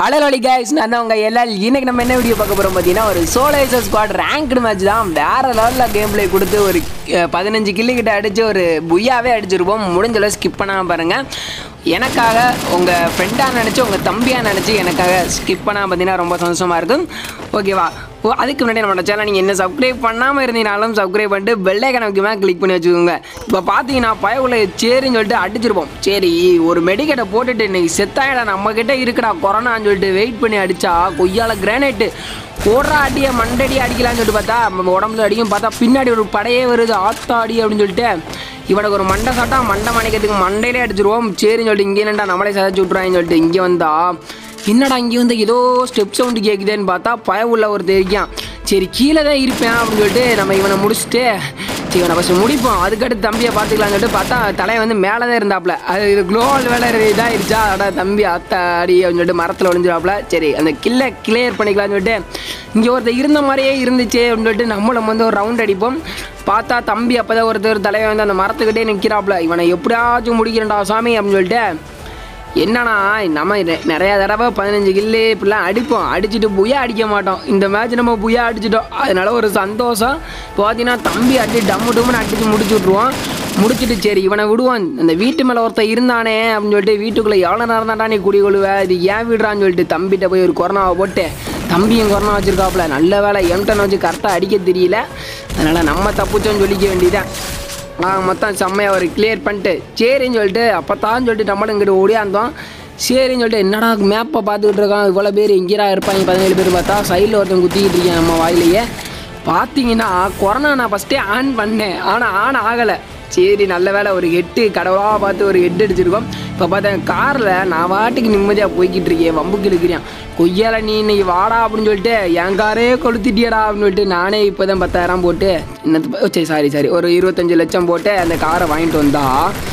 அழகாளி guys நான் தான் உங்க எல்லாரும் இன்னைக்கு நம்ம என்ன வீடியோ பார்க்க போறோம் பார்த்தீங்கன்னா ஒரு சோலைசர் ஸ்குவாட் ரேங்க்டு மேட்ச் தான் வேற லெவலில் கேம் பிளே கொடுத்து ஒரு அஹ், பதினஞ்சு கில்லு கிட்ட அடிச்சு ஒரு புய்யாவே அடிச்சிருப்போம் முடிஞ்ச அளவு ஸ்கிப் பண்ணாம பாருங்க எனக்காக உங்க ஃப்ரெண்டாக நினச்சி உங்க தம்பியாக நினச்சி எனக்காக ஸ்கிப் பண்ணாம பார்த்தீங்கன்னா ரொம்ப சந்தோஷமா இருக்கும் ஓகேவா ஓ அதுக்கு முன்னாடி நம்மளோட சேனல் நீங்கள் என்ன சப்ஸ்கிரைப் பண்ணாமல் இருந்தீங்கனாலும் சப்ஸ்கிரைப் பண்ணிட்டு பெல்லை கணக்குமே கிளிக் பண்ணி வச்சுக்கோங்க இப்போ பார்த்தீங்கன்னா பயவுல சரின்னு சொல்லிட்டு அடிச்சிருப்போம் சரி ஒரு மெடிக்கெட்டை போட்டுட்டு இன்னைக்கு செத்தாயிடா நம்ம கிட்ட இருக்குடா கொரோனான்னு சொல்லிட்டு வெயிட் பண்ணி அடிச்சா கொய்யால கிரானைட்டு போடுற அடியை மண்டடி அடிக்கலாம்னு சொல்லிட்டு பார்த்தா நம்ம உடம்புல அடிக்கும் பார்த்தா பின்னாடி ஒரு படையே வருது ஆத்தாடி அப்படின்னு சொல்லிட்டு இவனுக்கு ஒரு மண்டை சாட்டா மண்டை மணிக்கிறதுக்கு மண்டையிலே அடிச்சிருவோம் சரின்னு சொல்லிட்டு இங்கே என்னடா நம்மளே சதைச்சு விட்றாங்கன்னு சொல்லிட்டு இங்கே வந்தா என்னடா இங்கே வந்து ஏதோ ஸ்டெப் சவுண்டு கேட்குதேன்னு பார்த்தா பய உள்ள ஒரு தெரியும் சரி கீழே தான் இருப்பேன் அப்படின்னு சொல்லிட்டு நம்ம இவனை முடிச்சுட்டு சரி இவனை ஃபஸ்ட்டு முடிப்போம் அதுக்கடுத்து தம்பியை பார்த்துக்கலாம்னு சொல்லிட்டு பார்த்தா தலையை வந்து மேலே தான் இருந்தாப்புல அது இது குளோவல் வேலை இதாகிடுச்சா அடா தம்பி அத்தாடி அப்படின்னு சொல்லிட்டு மரத்தில் ஒளிஞ்சிடாப்புல சரி அந்த கில்லை கிளியர் பண்ணிக்கலாம்னு சொல்லிட்டு இங்கே ஒருத்தர் இருந்த மாதிரியே இருந்துச்சு அப்படின்னு சொல்லிட்டு நம்மளும் வந்து ஒரு ரவுண்ட் அடிப்போம் பார்த்தா தம்பி அப்போ தான் ஒருத்தர் தலையை வந்து அந்த மரத்துக்கிட்டே நிற்கிறாப்புல இவனை எப்படியாச்சும் முடிக்கிறேன்டா சாமி அப்படின்னு சொல்லிட்டு என்னன்னா நம்ம நெ- நிறைய தடவை பதினஞ்சு கில்லு இப்படிலாம் அடிப்போம் அடிச்சுட்டு புயா அடிக்க மாட்டோம் இந்த மேட்ச் நம்ம புயா அடிச்சிட்டோம் அதனால ஒரு சந்தோஷம் இப்போ பார்த்தீங்கன்னா தம்பி அடி டம்மு டம்முன்னு அடிச்சு முடிச்சு விட்ருவோம் முடிச்சிட்டு சரி இவனை விடுவான் அந்த வீட்டு மேலே ஒருத்தன் இருந்தானே அப்படின்னு சொல்லிட்டு வீட்டுக்குள்ளே எவ்வளோ நேரம் தான்டா நீ குடி கொள்ளுவ இது ஏன் விடுறான்னு சொல்லிட்டு தம்பிகிட்ட போய் ஒரு கொரோனாவை போட்டு தம்பியும் கொரோனா வச்சிருக்காப்புல நல்ல வேலை எம்டன் வச்சு கரெக்டாக அடிக்க தெரியல அதனால் நம்ம தப்புச்சோன்னு சொல்லிக்க வேண்டியதான் நான் மொத்தம் செம்மையாக ஒரு கிளியர் பண்ணிட்டு சரின்னு சொல்லிட்டு அப்போ தான் சொல்லிட்டு நம்மளும் இங்கிட்டு ஓடியாந்தோம் சரின்னு சொல்லிட்டு என்னடா மேப்பை பார்த்துக்கிட்டு இருக்கான் இவ்வளோ பேர் எங்கேடா இருப்பாங்க பதினேழு பேர் பார்த்தா சைடில் ஒருத்தன் குத்திக்கிட்டு இருக்கேன் நம்ம வாயிலேயே பார்த்தீங்கன்னா கொரோனா நான் ஃபஸ்ட்டே ஆன் பண்ணேன் ஆனால் ஆன் ஆகலை சரி நல்ல வேலை ஒரு ஹெட்டு கடவுளாக பார்த்து ஒரு ஹெட் அடிச்சிருக்கோம் இப்போ பார்த்தேன் காரில் நான் வாட்டுக்கு நிம்மதியாக போய்கிட்டு இருக்கேன் வம்புக்கு இருக்கிறேன் கொய்யால நீ இன்னைக்கு வாடா அப்படின்னு சொல்லிட்டு என் காரே கொளுத்திட்டியடா அப்படின்னு சொல்லிட்டு நானே இப்போ தான் பத்தாயிரம் போட்டு என்னத்து சரி சாரி சாரி ஒரு இருபத்தஞ்சு லட்சம் போட்டு அந்த காரை வாங்கிட்டு வந்தா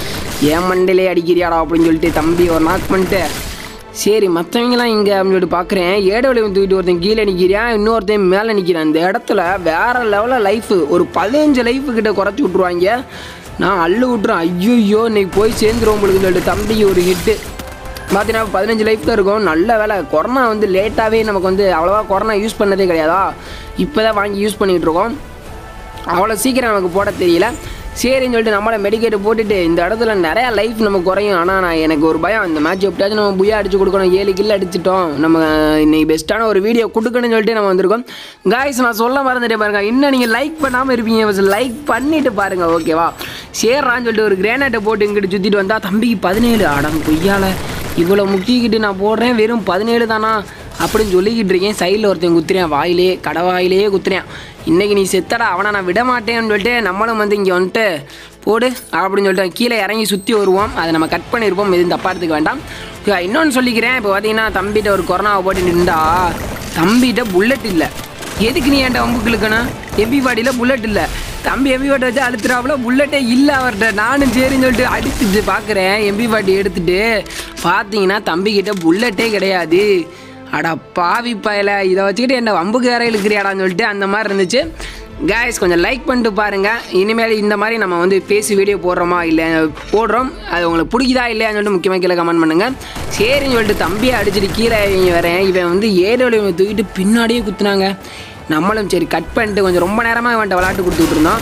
என் மண்டையிலே அடிக்கிறியாடா அப்படின்னு சொல்லிட்டு தம்பி ஒரு நாக் பண்ணிட்டு சரி மற்றவங்களாம் இங்கே அப்படின்னு சொல்லிட்டு பார்க்குறேன் ஏடவளையும் தூக்கிட்டு ஒருத்தன் கீழே நிற்கிறான் இன்னொருத்தன் மேலே நிற்கிறான் இந்த இடத்துல வேற லெவலில் லைஃபு ஒரு பதினஞ்சு லைஃபு கிட்ட குறைச்சி விட்ருவாங்க நான் அள்ளு விட்றேன் ஐயோ இன்னைக்கு போய் சேர்ந்துருவோம் உங்களுக்கு சொல்லிட்டு தம்பிக்கு ஒரு ஹிட்டு பார்த்தீங்கன்னா பதினஞ்சு லைஃப் தான் இருக்கும் நல்ல வேலை கொரோனா வந்து லேட்டாகவே நமக்கு வந்து அவ்வளோவா கொரோனா யூஸ் பண்ணதே கிடையாதா இப்போ தான் வாங்கி யூஸ் பண்ணிகிட்டு இருக்கோம் அவ்வளோ சீக்கிரம் நமக்கு போட தெரியல சரின்னு சொல்லிட்டு நம்மளை மெடிக்கேட்டை போட்டுட்டு இந்த இடத்துல நிறையா லைஃப் நமக்கு குறையும் ஆனால் நான் எனக்கு ஒரு பயம் இந்த மேட்ச் எப்படியாச்சும் நம்ம புயா அடிச்சு கொடுக்கணும் ஏழு கில் அடிச்சிட்டோம் நம்ம இன்னைக்கு பெஸ்ட்டான ஒரு வீடியோ கொடுக்கணும்னு சொல்லிட்டு நம்ம வந்திருக்கோம் காய்ஸ் நான் சொல்ல மறந்துட்டேன் பாருங்க இன்னும் நீங்கள் லைக் பண்ணாமல் இருப்பீங்க லைக் பண்ணிட்டு பாருங்க ஓகேவா சேர்றான்னு சொல்லிட்டு ஒரு கிரேனைட்டை போட்டு இங்கிட்டு சுற்றிட்டு வந்தால் தம்பிக்கு பதினேழு அடம் கொய்யால இவ்வளோ முக்கிக்கிட்டு நான் போடுறேன் வெறும் பதினேழு தானா அப்படின்னு சொல்லிக்கிட்டு இருக்கேன் சைடில் ஒருத்தன் குத்துறேன் வாயிலே கடை வாயிலே குத்துறேன் இன்னைக்கு நீ செத்தடா அவனை நான் விட மாட்டேன்னு சொல்லிட்டு நம்மளும் வந்து இங்கே வந்துட்டு போடு அப்படின்னு சொல்லிட்டு கீழே இறங்கி சுற்றி வருவோம் அதை நம்ம கட் பண்ணியிருப்போம் எதுவும் தப்பா எடுத்துக்க வேண்டாம் Okay, இன்னொன்று சொல்லிக்கிறேன் இப்போ பார்த்தீங்கன்னா தம்பிகிட்ட ஒரு கொரோனாவை போட்டு நின்றா தம்பிகிட்ட புல்லட் இல்லை எதுக்கு நீ என்கிட்ட வம்புக்கு இழுக்கணும் எம்பி பாடியில் புல்லட் இல்லை தம்பி எம்பி பாட்டி வச்சு அழுத்துறாப்புல புல்லட்டே இல்லை அவர்கிட்ட நானும் சரின்னு சொல்லிட்டு அடிச்சுட்டு பார்க்குறேன் எம்பி பாட்டி எடுத்துட்டு பார்த்தீங்கன்னா தம்பிக்கிட்ட புல்லட்டே கிடையாது அடா பாவி பயல இதை வச்சுக்கிட்டு என்ன வம்புக்கு வேற இழுக்கிறியாடான்னு சொல்லிட்டு அந்த மாதிரி இருந்துச்சு கேஸ் கொஞ்சம் லைக் பண்ணிட்டு பாருங்க இனிமேல் இந்த மாதிரி நம்ம வந்து பேசி வீடியோ போடுறோமா இல்லை போடுறோம் அது உங்களுக்கு பிடிக்குதா இல்லையான்னு சொல்லிட்டு முக்கியமாக கீழே கமெண்ட் பண்ணுங்க சரின்னு சொல்லிட்டு தம்பியை அடிச்சுட்டு கீழே இறங்கி வரேன் இவன் வந்து ஏதோ தூக்கிட்டு பின்னாடியே குத்துனாங்க நம்மளும் சரி கட் பண்ணிட்டு கொஞ்சம் ரொம்ப நேரமாக இவன்ட்ட விளாட்டு கொடுத்துட்டு இருந்தோம்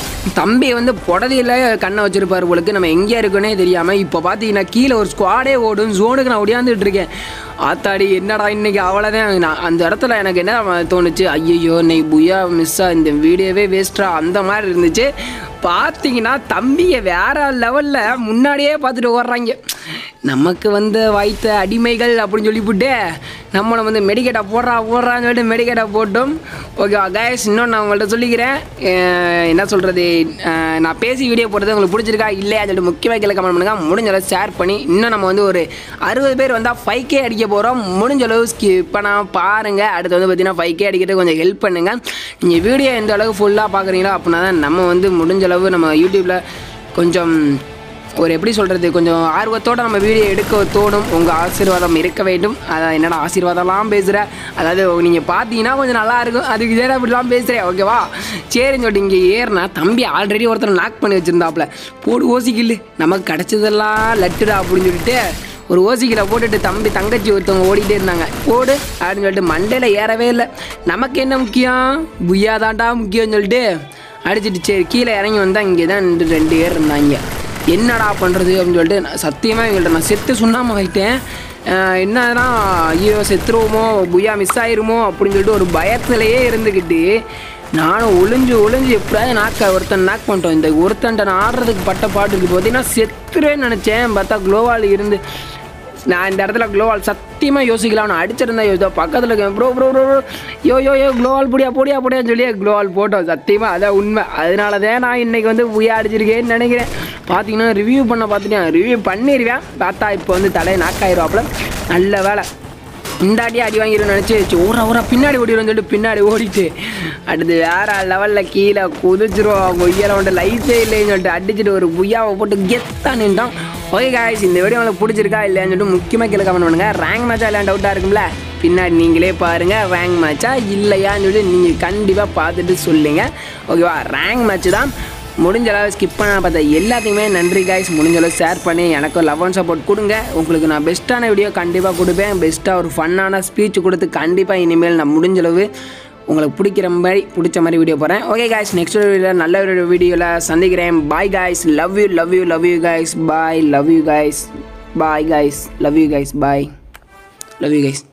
தம்பி வந்து புடதியில் கண்ணை வச்சிருப்பாரு உங்களுக்கு நம்ம எங்கே இருக்குன்னே தெரியாமல் இப்போ பார்த்தீங்கன்னா கீழே ஒரு ஸ்குவாடே ஓடும் ஜோனுக்கு நான் ஒடியாந்துட்டு இருக்கேன் ஆத்தாடி என்னடா இன்னைக்கு அவ்வளோதான் நான் அந்த இடத்துல எனக்கு என்ன தோணுச்சு ஐயோ இன்னைக்கு புயா மிஸ்ஸாக இந்த வீடியோவே வேஸ்ட்ரா அந்த மாதிரி இருந்துச்சு பார்த்தீங்கன்னா தம்பியை வேற லெவலில் முன்னாடியே பார்த்துட்டு ஓடுறாங்க நமக்கு வந்து வாய்த்த அடிமைகள் அப்படின்னு சொல்லிவிட்டு நம்மளை வந்து மெடிக்கேட்டை போடுறா போடுறான்னு சொல்லிட்டு மெடிக்கேட்டை போட்டோம் ஓகேவா கைஸ் இன்னொன்று நான் உங்கள்கிட்ட சொல்லிக்கிறேன் அஹ் என்ன சொல்கிறது நான் பேசி வீடியோ போடுறது உங்களுக்கு பிடிச்சிருக்கா இல்லையா சொல்லிட்டு முக்கியமாக கீழே கமெண்ட் பண்ணுங்க முடிஞ்ச அளவு ஷேர் பண்ணி இன்னும் நம்ம வந்து ஒரு அறுபது பேர் வந்தால் ஃபைவ் கே அடிக்க போகிறோம் முடிஞ்ச அளவு ஸ்கிப் பண்ணாமல் பாருங்கள் அடுத்து வந்து பார்த்தீங்கன்னா ஃபைவ் கே அடிக்கிறது கொஞ்சம் ஹெல்ப் பண்ணுங்கள் நீங்கள் வீடியோ எந்த அளவுக்கு ஃபுல்லாக பார்க்குறீங்களோ அப்படின்னா தான் நம்ம வந்து முடிஞ்ச அளவு நம்ம யூடியூப்பில் கொஞ்சம் ஒரு எப்படி சொல்கிறது கொஞ்சம் ஆர்வத்தோடு நம்ம வீடியோ எடுக்க தோணும் உங்கள் ஆசீர்வாதம் இருக்க வேண்டும் அதான் என்னடா ஆசீர்வாதம்லாம் பேசுகிற அதாவது நீங்கள் பார்த்தீங்கன்னா கொஞ்சம் நல்லா இருக்கும் அதுக்கு சேர அப்படிலாம் பேசுகிறேன் ஓகேவா சரின்னு சொல்லிட்டு இங்கே ஏறினா தம்பி ஆல்ரெடி ஒருத்தர் லாக் பண்ணி வச்சுருந்தாப்புல போடு ஓசிக்கில்லு நமக்கு கிடச்சதெல்லாம் லட்டுடா அப்படின்னு சொல்லிட்டு ஒரு ஓசிக்கில் போட்டுட்டு தம்பி தங்கச்சி ஒருத்தவங்க ஓடிட்டே இருந்தாங்க போடு அப்படின்னு சொல்லிட்டு மண்டையில் ஏறவே இல்லை நமக்கு என்ன முக்கியம் புய்யா தாண்டா முக்கியம்னு சொல்லிட்டு அடிச்சிட்டு சரி கீழே இறங்கி வந்தால் இங்கே தான் ரெண்டு ரெண்டு பேர் இருந்தாங்க என்னடா பண்ணுறது அப்படின்னு சொல்லிட்டு நான் சத்தியமாக இவங்கள்ட்ட நான் செத்து சுண்ணாம ஆகிட்டேன் என்னன்னா ஐயோ செத்துருவோமோ புய்யா மிஸ் ஆயிருமோ அப்படின்னு சொல்லிட்டு ஒரு பயத்திலேயே இருந்துக்கிட்டு நானும் ஒளிஞ்சு ஒளிஞ்சு எப்படியாவது நாக்க ஒருத்தன் நாக் பண்ணிட்டோம் இந்த ஒருத்தன்ட்ட நான் ஆடுறதுக்கு பட்ட பாட்டு இருக்கு பார்த்தீங்கன்னா செத்துருவேன்னு நினச்சேன் பார்த்தா குளோவால் இருந்து நான் இந்த இடத்துல குளோவால் சத்தியமாக யோசிக்கலாம் நான் அடிச்சிருந்தா யோசித்தா பக்கத்தில் இருக்கேன் bro bro bro yo yo yo குளோவால் போடியா போடியா போடியான்னு சொல்லி குளோவால் போட்டோம் சத்தியமாக அதான் உண்மை அதனால தான் நான் இன்றைக்கி வந்து உயா அடிச்சிருக்கேன்னு நினைக்கிறேன் பார்த்தீங்கன்னா ரிவ்யூ பண்ண பார்த்துட்டேன் ரிவ்யூ பண்ணிடுவேன் பார்த்தா இப்போ வந்து தலையை நாக்காயிருவாப்புல நல்ல வேலை இந்த அடி அடி வாங்கிடும் நினச்சி ஊரா ஊரா பின்னாடி ஓடிடும் சொல்லிட்டு பின்னாடி ஓடிட்டு அடுத்து வேற லெவலில் கீழே குதிச்சிரும் அவங்க உயரம் வந்து லைஃபே இல்லைன்னு சொல்லிட்டு அடிச்சுட்டு ஒரு புய்யாவை போட்டு கெத்தா நின்றான் ஓகே காய்ஸ் இந்த வீடியோ உங்களுக்கு பிடிச்சிருக்கா இல்லையான்னு சொல்லிட்டு முக்கியமாக கீழே கமெண்ட் பண்ணுங்க ரேங்க் மேட்சா இல்லை டவுட்டாக இருக்கும்ல பின்னாடி நீங்களே பாருங்கள் ரேங்க் மேட்சா இல்லையான்னு சொல்லி நீங்கள் கண்டிப்பாக பார்த்துட்டு சொல்லுங்க ஓகேவா ரேங்க் மேட்ச் தான் முடிஞ்ச அளவு ஸ்கிப் பண்ண பார்த்த எல்லாத்தையுமே நன்றி காய்ஸ் முடிஞ்ச அளவு ஷேர் பண்ணி எனக்கு லவ் அண்ட் சப்போர்ட் கொடுங்க உங்களுக்கு நான் பெஸ்ட்டான வீடியோ கண்டிப்பாக கொடுப்பேன் பெஸ்ட்டாக ஒரு ஃபன்னான ஸ்பீச் கொடுத்து கண்டிப்பாக இனிமேல் நான் முடிஞ்ச அளவு உங்களுக்கு பிடிக்கிற மாதிரி பிடிச்ச மாதிரி வீடியோ போகிறேன் ஓகே காய்ஸ் நெக்ஸ்ட் வீடியோவில் நல்ல ஒரு வீடியோவில் சந்திக்கிறேன் bye guys love you love you love you guys bye love you guys bye guys love you guys bye love you guys